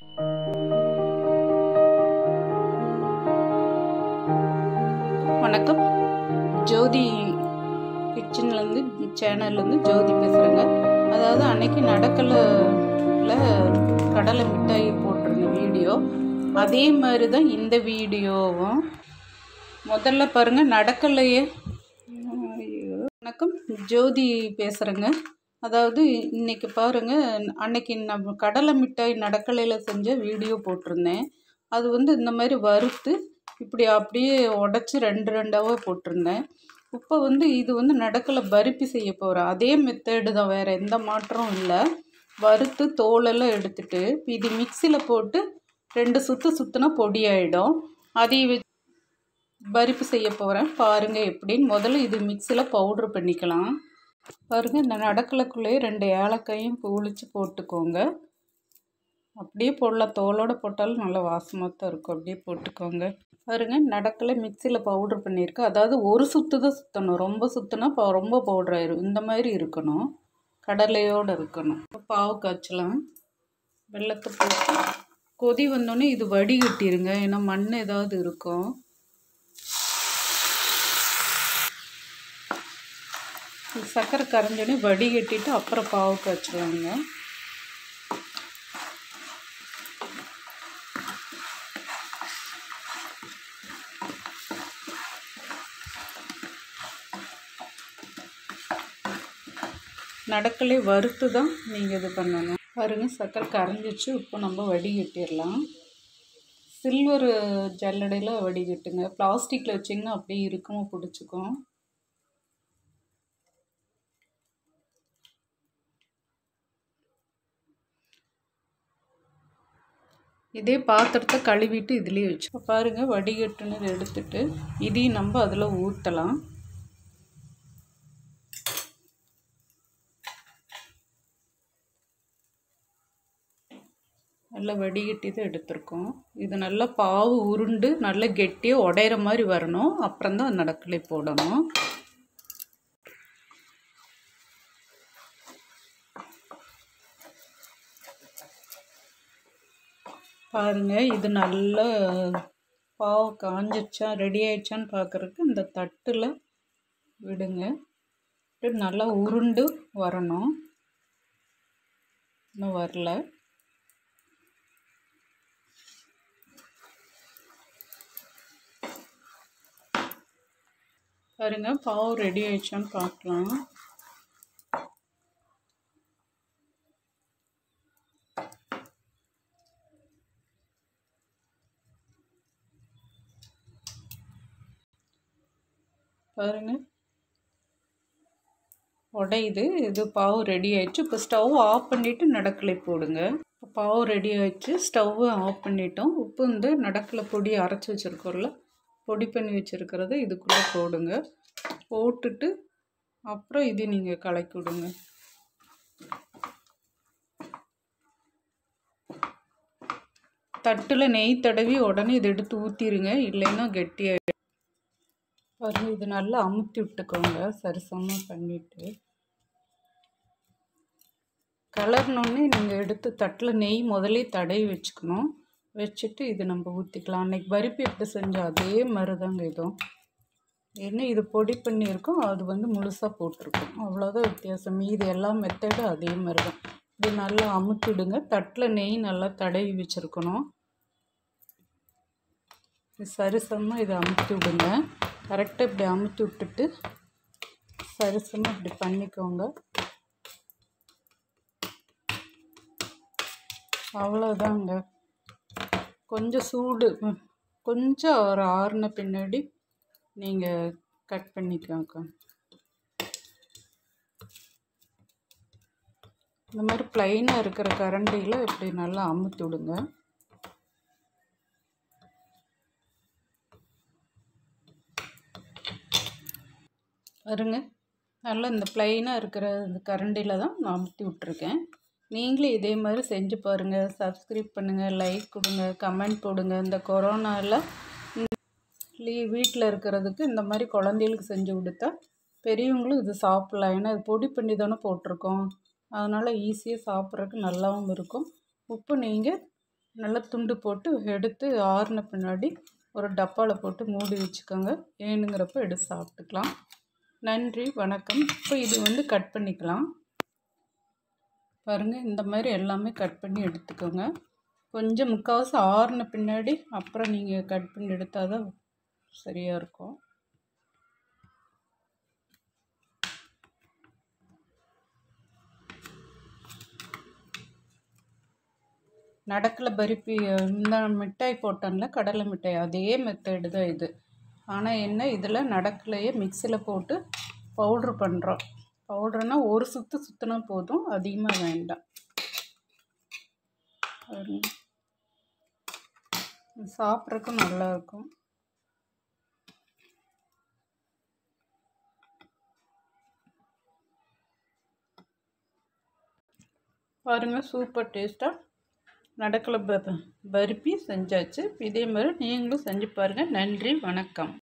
வணக்கம் ஜோதி கிச்சன்லேருந்து சேனல்லேருந்து ஜோதி பேசுகிறேங்க அதாவது அன்னைக்கு நடக்கலைல கடலை மிட்டாய் போட்டிருந்த வீடியோ அதே மாதிரி தான் இந்த வீடியோவும் முதல்ல பாருங்கள் நடக்கலையே ஐயோ. வணக்கம் ஜோதி பேசுகிறேங்க அதாவது இன்னைக்கு பாருங்கள் அன்னைக்கு நம்ம கடலை மிட்டாய் நடக்கலையில் செஞ்ச வீடியோ போட்டிருந்தேன் அது வந்து இந்த மாதிரி வறுத்து இப்படி அப்படியே உடச்சி ரெண்டு ரெண்டாவாக போட்டிருந்தேன் இப்போ வந்து இது வந்து நடக்கலை பருப்பி செய்ய போகிறேன் அதே மெத்தேடு தான் வேறு எந்த மாற்றமும் இல்லை வறுத்து தோலெல்லாம் எடுத்துட்டு இது மிக்சியில் போட்டு ரெண்டு சுற்று சுற்றுனா பொடி ஆகிடும் அதையும் வச்சு பருப்பு செய்ய போகிறேன் பாருங்கள் எப்படின்னு முதல்ல இது மிக்சியில் பவுட்ரு பண்ணிக்கலாம் பாருங்கள் இந்த நடக்கலைக்குள்ளேயே ரெண்டு ஏலக்காயும் புளிச்சு போட்டுக்கோங்க அப்படியே போடலாம் தோலோடு போட்டாலும் நல்லா வாசமாக தான் இருக்கும் அப்படியே போட்டுக்கோங்க பாருங்க நடக்கலை மிக்சியில் பவுட்ரு பண்ணியிருக்கேன் அதாவது ஒரு சுற்று தான் சுற்றணும் ரொம்ப சுற்றுனா ப ரொம்ப பவுட்ரு ஆயிரும் இந்த மாதிரி இருக்கணும் கடலையோடு இருக்கணும் இப்போ பாவு காய்ச்சலாம் வெள்ளத்தை போட்டு கொதி வந்தோடனே இது வடிகட்டிருங்க ஏன்னா மண் ஏதாவது இருக்கும் சர்க்கரை கரைஞ்சோடனே வடிகட்டிட்டு அப்புறம் பாவு காய்ச்சலாங்க நடக்கலே வறுத்து தான் நீங்கள் இது பண்ணணும் பாருங்கள் சர்க்கரை கரைஞ்சிச்சு இப்போ நம்ம வடிகட்டிடலாம் சில்வர் ஜல்லடையில் வடிகட்டுங்க பிளாஸ்டிக்கில் வச்சிங்கன்னா அப்படியே இருக்குமோ பிடிச்சிக்கும் இதே பாத்திரத்தை கழுவிட்டு இதுலேயே வச்சு பாருங்கள் வடிகட்டுனது எடுத்துட்டு இதையும் நம்ம அதில் ஊற்றலாம் நல்லா வடிகட்டி தான் எடுத்திருக்கோம் இது நல்லா பாவு உருண்டு நல்லா கெட்டியாக உடையிற மாதிரி வரணும் அப்புறம் தான் நடக்கலை போடணும் பாருங்கள் இது நல்லா பாவு காஞ்சிச்சா ரெடி ஆயிடுச்சான்னு பார்க்குறதுக்கு இந்த தட்டில் விடுங்க நல்லா உருண்டு வரணும் இன்னும் வரல பாருங்க பாவு ரெடி ஆயிடுச்சான்னு பார்க்கலாம் பாருங்க உடையுது இது பாவு ரெடி ஆயிடுச்சு இப்போ ஸ்டவ் ஆஃப் பண்ணிவிட்டு நடக்கலை போடுங்க இப்போ பாவு ரெடி ஆயிடுச்சு ஸ்டவ்வை ஆஃப் பண்ணிட்டோம் உப்பு வந்து நடக்கலை பொடி அரைச்சி வச்சுருக்கோம்ல பொடி பண்ணி வச்சுருக்கிறத இதுக்குள்ளே போடுங்க போட்டுட்டு அப்புறம் இது நீங்கள் கலக்கி விடுங்க தட்டில் நெய் தடவி உடனே இதை எடுத்து ஊற்றிடுங்க இல்லைன்னா கெட்டியாயிடும் பாருங்கள் இது நல்லா அமுத்தி விட்டுக்கோங்க சரிசமமாக பண்ணிவிட்டு கலர்னோடனே நீங்கள் எடுத்து தட்டில் நெய் முதலே தடவி வச்சுக்கணும் வச்சுட்டு இது நம்ம ஊற்றிக்கலாம் அன்றைக்கி பருப்பி எப்படி செஞ்சோம் அதே மாதிரி தாங்க இதுவும் என்ன இது பொடி பண்ணியிருக்கோம் அது வந்து முழுசாக போட்டிருக்கோம் அவ்வளோதான் வித்தியாசம் மீது எல்லா மெத்தடும் அதே மாதிரி தான் இது நல்லா அமுத்திடுங்க தட்டில் நெய் நல்லா தடவி வச்சுருக்கணும் இது சரிசமாக இதை அமுத்தி விடுங்க கரெக்டாக இப்படி அமுத்தி விட்டுட்டு சரிசமாக இப்படி பண்ணிக்கோங்க அவ்வளோதாங்க கொஞ்சம் சூடு கொஞ்சம் ஒரு ஆறுன பின்னாடி நீங்கள் கட் பண்ணிக்கோங்க இந்த மாதிரி ப்ளைனாக இருக்கிற கரண்டியில் இப்படி நல்லா அமுத்தி விடுங்க பாருங்க நல்லா இந்த ப்ளைனாக இருக்கிற இந்த கரண்டியில் தான் நான் அமுத்தி விட்ருக்கேன் நீங்களும் இதே மாதிரி செஞ்சு பாருங்கள் சப்ஸ்கிரைப் பண்ணுங்கள் லைக் கொடுங்க கமெண்ட் போடுங்க இந்த கொரோனாவில் லீ வீட்டில் இருக்கிறதுக்கு இந்த மாதிரி குழந்தைகளுக்கு செஞ்சு கொடுத்தா பெரியவங்களும் இது சாப்பிட்லாம் ஏன்னா இது பொடி பண்ணி தானே போட்டிருக்கோம் அதனால் ஈஸியாக சாப்பிட்றதுக்கு நல்லாவும் இருக்கும் உப்பு நீங்கள் நல்லா துண்டு போட்டு எடுத்து ஆறின பின்னாடி ஒரு டப்பாவில் போட்டு மூடி வச்சுக்கோங்க வேணுங்கிறப்ப எடுத்து சாப்பிட்டுக்கலாம் நன்றி வணக்கம் இப்போ இது வந்து கட் பண்ணிக்கலாம் பாருங்கள் இந்த மாதிரி எல்லாமே கட் பண்ணி எடுத்துக்கோங்க கொஞ்சம் முக்கால்வாசி ஆறின பின்னாடி அப்புறம் நீங்கள் கட் பண்ணி எடுத்தால் தான் சரியாக இருக்கும் நடக்கல பருப்பி இந்த மிட்டாய் போட்டோம்ல கடலை மிட்டாய் அதே மெத்தடு தான் இது ஆனால் என்ன இதில் நடக்கலையே மிக்சியில் போட்டு பவுட்ரு பண்ணுறோம் பவுட்ருனா ஒரு சுற்று சுற்றினா போதும் அதிகமாக வேண்டாம் சாப்பிட்றதுக்கும் நல்லாயிருக்கும் பாருங்கள் சூப்பர் டேஸ்ட்டாக நடக்கலை ப பருப்பி செஞ்சாச்சு இதே மாதிரி நீங்களும் செஞ்சு பாருங்கள் நன்றி வணக்கம்